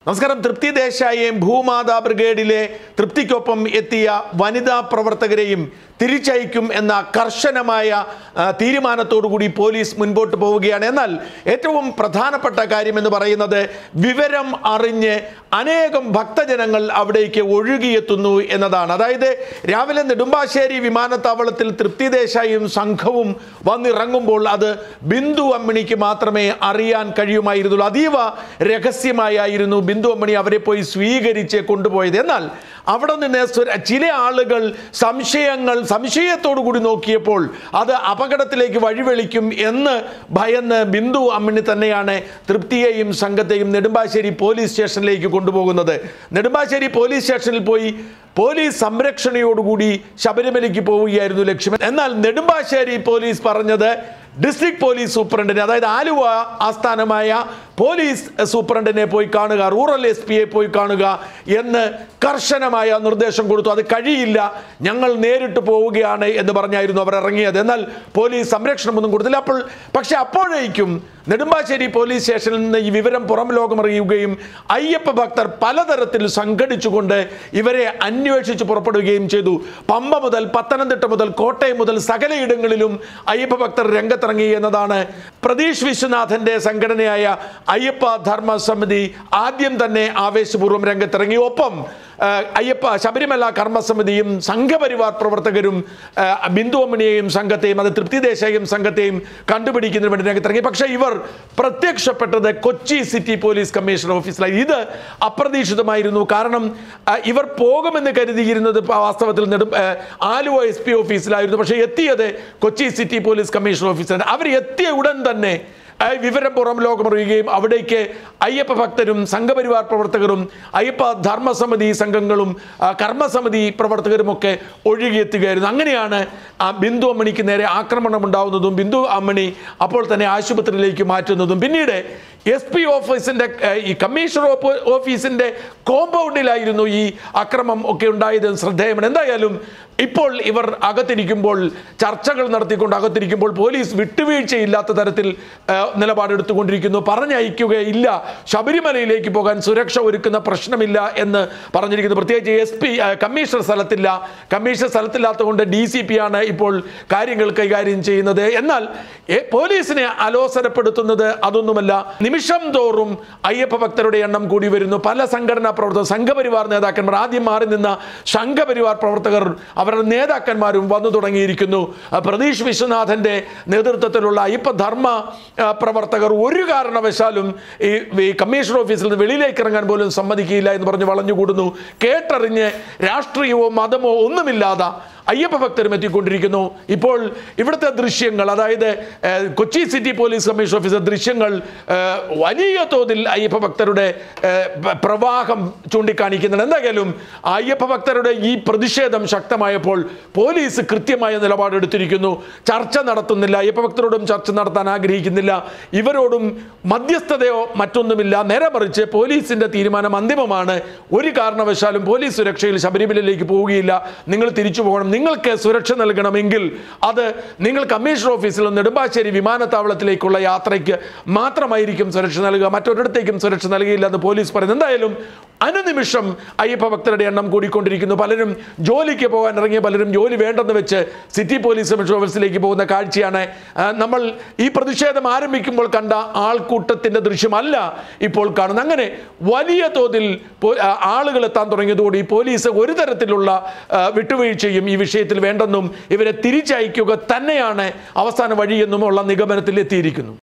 നമസ്കാരം തൃപ്തി ദേശായിയെയും ഭൂമാതാ ബ്രിഗേഡിലെ തൃപ്തിക്കൊപ്പം എത്തിയ വനിതാ പ്രവർത്തകരെയും തിരിച്ചയക്കും എന്ന കർശനമായ ആ, തീരുമാനത്തോടുകൂടി പോലീസ് മുൻപോട്ട് പോവുകയാണ് എന്നാൽ ഏറ്റവും പ്രധാനപ്പെട്ട കാര്യം എന്ന് പറയുന്നത് വിവരം അറിഞ്ഞ് അനേകം ഭക്തജനങ്ങൾ അവിടേക്ക് ഒഴുകിയെത്തുന്നു എന്നതാണ് അതായത് രാവിലെ നെടുമ്പാശ്ശേരി വിമാനത്താവളത്തിൽ തൃപ്തി ദേശായിയും സംഘവും വന്നിറങ്ങുമ്പോൾ അത് ബിന്ദു അമ്മിണിക്ക് മാത്രമേ അറിയാൻ കഴിയുമായിരുന്നുള്ളൂ അതീവ രഹസ്യമായിരുന്നു ബിന്ദു അമ്മിണി അവരെ പോയി സ്വീകരിച്ച് കൊണ്ടുപോയത് എന്നാൽ അവിടെ നിന്ന് സ്വര- ചില ആളുകൾ സംശയങ്ങൾ സംശയത്തോടു കൂടി നോക്കിയപ്പോൾ അത് അപകടത്തിലേക്ക് വഴിവെളിക്കും എന്ന് ഭയന്ന് ബിന്ദു അമ്മിണി തന്നെയാണ് തൃപ്തിയെയും സംഘത്തെയും നെടുമ്പാശ്ശേരി പോലീസ് സ്റ്റേഷനിലേക്ക് കൊണ്ടുപോകുന്നത് നെടുമ്പാശ്ശേരി പോലീസ് സ്റ്റേഷനിൽ പോയി പോലീസ് സംരക്ഷണയോടുകൂടി ശബരിമലയ്ക്ക് പോവുകയായിരുന്നു ലക്ഷ്യം എന്നാൽ നെടുമ്പാശ്ശേരി പോലീസ് പറഞ്ഞത് ഡിസ്ട്രിക്ട് പോലീസ് സൂപ്രണ്ടിനെ അതായത് ആലുവ ആസ്ഥാനമായ പോലീസ് സൂപ്രണ്ടിനെ പോയി കാണുക റൂറൽ എസ് പിയെ പോയി കാണുക എന്ന് കർശനമായ നിർദ്ദേശം കൊടുത്തു അത് കഴിയില്ല ഞങ്ങൾ നേരിട്ട് പോവുകയാണ് എന്ന് പറഞ്ഞായിരുന്നു അവർ ഇറങ്ങിയത് എന്നാൽ പോലീസ് സംരക്ഷണമൊന്നും കൊടുത്തില്ല അപ്പോൾ പക്ഷെ അപ്പോഴേക്കും നെടുമ്പാശ്ശേരി പോലീസ് സ്റ്റേഷനിൽ നിന്ന് ഈ വിവരം പുറം ലോകമറിയുകയും അയ്യപ്പ ഭക്തർ പലതരത്തിൽ സംഘടിച്ചുകൊണ്ട് ഇവരെ അന്വേഷിച്ച് പുറപ്പെടുകയും ചെയ്തു പമ്പ മുതൽ പത്തനംതിട്ട മുതൽ കോട്ടയം മുതൽ സകലയിടങ്ങളിലും അയ്യപ്പ ഭക്തർ രംഗത്തിറങ്ങി എന്നതാണ് പ്രതീഷ് വിശ്വനാഥന്റെ സംഘടനയായ അയ്യപ്പ ധർമ്മ സമിതി ആദ്യം തന്നെ ആവേശപൂർവ്വം രംഗത്തിറങ്ങി ഒപ്പം ആ, അയ്യപ്പ ശബരിമല കർമ്മസമിതിയും സംഘപരിവാർ പ്രവർത്തകരും ആ, ബിന്ദു അമ്മിണിയെയും സംഘത്തെയും അത് തൃപ്തി ദേശായും സംഘത്തെയും കണ്ടുപിടിക്കുന്നതിന് വേണ്ടി രംഗത്തിറങ്ങി പക്ഷേ ഇവർ പ്രത്യക്ഷപ്പെട്ടത് കൊച്ചി സിറ്റി പോലീസ് കമ്മീഷണർ ഓഫീസിലായി ഇത് അപ്രതീക്ഷിതമായിരുന്നു കാരണം ആ, ഇവർ പോകുമെന്ന് കരുതിയിരുന്നത് പ- വാസ്തവത്തിൽ നെടും ആ, ആലുവ എസ് പി ഓഫീസിലായിരുന്നു പക്ഷേ എത്തിയത് കൊച്ചി സിറ്റി പോലീസ് കമ്മീഷണർ ഓഫീസിലാണ് അവർ എത്തിയ ഉടൻ തന്നെ ആ വിവരം പുറം ലോകമറിയുകയും അവിടേക്ക് അയ്യപ്പ ഭക്തരും സംഘപരിവാർ പ്രവർത്തകരും അയ്യപ്പ ധർമ്മസമിതി സംഘങ്ങളും ആ, കർമ്മസമിതി പ്രവർത്തകരുമൊക്കെ ഒഴുകിയെത്തുകയായിരുന്നു അങ്ങനെയാണ് ആ ബിന്ദു അമ്മണിക്ക് നേരെ ആക്രമണം ഉണ്ടാവുന്നതും ബിന്ദു അമ്മണി അപ്പോൾ തന്നെ ആശുപത്രിയിലേക്ക് മാറ്റുന്നതും പിന്നീട് എസ് പി ഓഫീസിന്റെ ഏഹ്, ഈ കമ്മീഷണർ ഓപ്പ- ഓഫീസിന്റെ കോമ്പൗണ്ടിലായിരുന്നു ഈ അക്രമം ഒക്കെ ഉണ്ടായത് ശ്രദ്ധേയമാണ് എന്തായാലും ഇപ്പോൾ ഇവർ അകത്തിരിക്കുമ്പോൾ ചർച്ചകൾ നടത്തിക്കൊണ്ട് അകത്തിരിക്കുമ്പോൾ പോലീസ് വിട്ടുവീഴ്ചയില്ലാത്ത തരത്തിൽ ഏഹ്, നിലപാടെടുത്തുകൊണ്ടിരിക്കുന്നു പറഞ്ഞയക്കുകയില്ല ശബരിമലയിലേക്ക് പോകാൻ സുരക്ഷ ഒരുക്കുന്ന പ്രശ്നമില്ല എന്ന് പറഞ്ഞിരിക്കുന്നു പ്രത്യേകിച്ച് എസ് പി കമ്മീഷണർ സ്ഥലത്തില്ല കമ്മീഷണർ സ്ഥലത്തില്ലാത്തതുകൊണ്ട് ഡി സി പി ആണ് ഇപ്പോൾ കാര്യങ്ങൾ കൈകാര്യം ചെയ്യുന്നത് എന്നാൽ ഏ, പോലീസിനെ അലോസരപ്പെടുത്തുന്നത് അതൊന്നുമല്ല നിമിഷം തോറും അയ്യപ്പ ഭക്തരുടെ എണ്ണം കൂടി വരുന്നു പല സംഘടനാ പ്രവർത്തകർ സംഘപരിവാർ നേതാക്കന്മാർ ആദ്യം മാറി നിന്ന സംഘപരിവാർ പ്രവർത്തകർ അവരുടെ നേതാക്കന്മാരും വന്നു തുടങ്ങിയിരിക്കുന്നു ആ, പ്രതീഷ് വിശ്വനാഥന്റെ നേതൃത്വത്തിലുള്ള അയ്യപ്പ ധർമ്മ ആ, പ്രവർത്തകർ ഒരു കാരണവശാലും ഈ ഈ കമ്മീഷണർ ഓഫീസിൽ നിന്ന് വെളിയിലേക്ക് ഇറങ്ങാൻ പോലും സമ്മതിക്കില്ല എന്ന് പറഞ്ഞ് വളഞ്ഞുകൂടുന്നു കേട്ടറിഞ്ഞ് രാഷ്ട്രീയമോ മതമോ ഒന്നുമില്ലാതെ അയ്യപ്പ ഭക്തരും എത്തിക്കൊണ്ടിരിക്കുന്നു ഇപ്പോൾ ഇവിടുത്തെ ദൃശ്യങ്ങൾ അതായത് ഏഹ്, Kochi city police commission officer ദൃശ്യങ്ങൾ ഏഹ്, വലിയ തോതിൽ അയ്യപ്പ ഭക്തരുടെ ഏഹ്, പ- പ്രവാഹം ചൂണ്ടിക്കാണിക്കുന്നുണ്ട് എന്തായാലും അയ്യപ്പ ഭക്തരുടെ ഈ പ്രതിഷേധം ശക്തമായപ്പോൾ പോലീസ് കൃത്യമായ നിലപാടെടുത്തിരിക്കുന്നു ചർച്ച നടത്തുന്നില്ല അയ്യപ്പ ഭക്തരോടും ചർച്ച നടത്താൻ ആഗ്രഹിക്കുന്നില്ല ഇവരോടും മധ്യസ്ഥതയോ മറ്റൊന്നുമില്ല നേരെ മറിച്ച് പോലീസിന്റെ തീരുമാനം അന്തിമമാണ് ഒരു കാരണവശാലും പോലീസ് സുരക്ഷയിൽ ശബരിമലയിലേക്ക് പോവുകയില്ല നിങ്ങൾ തിരിച്ചു പോകണം നിങ്ങൾക്ക് സുരക്ഷ നൽകണമെങ്കിൽ അത് നിങ്ങൾ കമ്മീഷണർ ഓഫീസിൽ നിന്ന് നെടുമ്പാശ്ശേരി വിമാനത്താവളത്തിലേക്കുള്ള യാത്രയ്ക്ക് മാത്രമായിരിക്കും സുരക്ഷ നൽകുക മറ്റൊരിടത്തേക്കും സുരക്ഷ നൽകിയില്ല എന്ന് പോലീസ് പറയുന്നു എന്തായാലും അനുനിമിഷം അയ്യപ്പ ഭക്തരുടെ എണ്ണം കൂടിക്കൊണ്ടിരിക്കുന്നു പലരും ജോലിക്ക് പോകാൻ ഇറങ്ങിയ പലരും ജോലി വേണ്ടെന്ന് വെച്ച് സിറ്റി പോലീസ് കമ്മീഷണർ ഓഫീസിലേക്ക് പോകുന്ന കാഴ്ചയാണ് ആ, നമ്മൾ ഈ പ്രതിഷേധം ആരംഭിക്കുമ്പോൾ കണ്ട ആൾക്കൂട്ടത്തിന്റെ ദൃശ്യമല്ല ഇപ്പോൾ കാണുന്നത് അങ്ങനെ വലിയ തോതിൽ പോ- ആ, ആളുകൾ എത്താൻ തുടങ്ങിയതോടെ ഈ പോലീസ് ഒരു തരത്തിലുള്ള ആ, വിട്ടുവീഴ്ചയും ഈ വിഷയത്തിൽ വേണ്ടെന്നും ഇവരെ തിരിച്ചയക്കുക തന്നെയാണ് അവസാന വഴിയെന്നും ഉള്ള നിഗമനത്തിൽ എത്തിയിരിക്കുന്നു